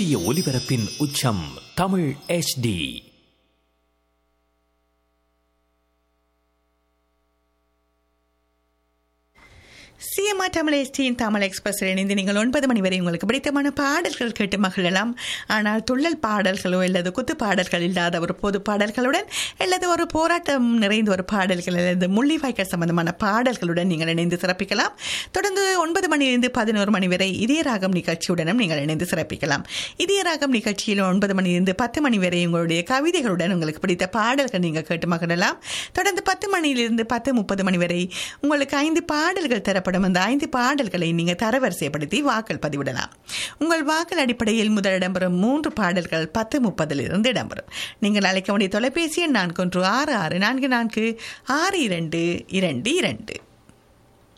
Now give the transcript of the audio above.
சூரிய ஒளிபரப்பின் உச்சம் தமிழ் HD சிஎம்ஆர் தமிழ் எஸ்டியின் தமிழ் எக்ஸ்பிரஸில் இணைந்து நீங்கள் ஒன்பது மணி வரை உங்களுக்கு பிடித்தமான பாடல்கள் கேட்டு மகிழலாம் ஆனால் துள்ளல் பாடல்களோ அல்லது குத்து பாடல்கள் இல்லாத ஒரு பொது பாடல்களுடன் அல்லது ஒரு போராட்டம் நிறைந்த ஒரு பாடல்கள் அல்லது முள்ளிவாய்க்கால் சம்பந்தமான பாடல்களுடன் நீங்கள் இணைந்து சிறப்பிக்கலாம் தொடர்ந்து ஒன்பது மணியிலிருந்து பதினோரு மணி வரை இதய ராகம் நிகழ்ச்சியுடனும் நீங்கள் இணைந்து சிறப்பிக்கலாம் இதய ராகம் நிகழ்ச்சியில் ஒன்பது மணியிலிருந்து பத்து மணி வரை உங்களுடைய கவிதைகளுடன் உங்களுக்கு பிடித்த பாடல்கள் நீங்கள் கேட்டு மகிழலாம் தொடர்ந்து பத்து மணியிலிருந்து பத்து முப்பது மணி வரை உங்களுக்கு ஐந்து பாடல்கள் தரப்படும் அந்த ஐந்து பாடல்களை நீங்கள் தரவரிசைப்படுத்தி வாக்கள் பதிவிடலாம் உங்கள் வாக்கள் அடிப்படையில் முதல் இடம்பெறும் மூன்று பாடல்கள் பத்து முப்பதிலிருந்து இடம்பெறும் நீங்கள் அழைக்க வேண்டிய தொலைபேசி எண் நான்கு ஒன்று ஆறு ஆறு நான்கு நான்கு ஆறு இரண்டு இரண்டு இரண்டு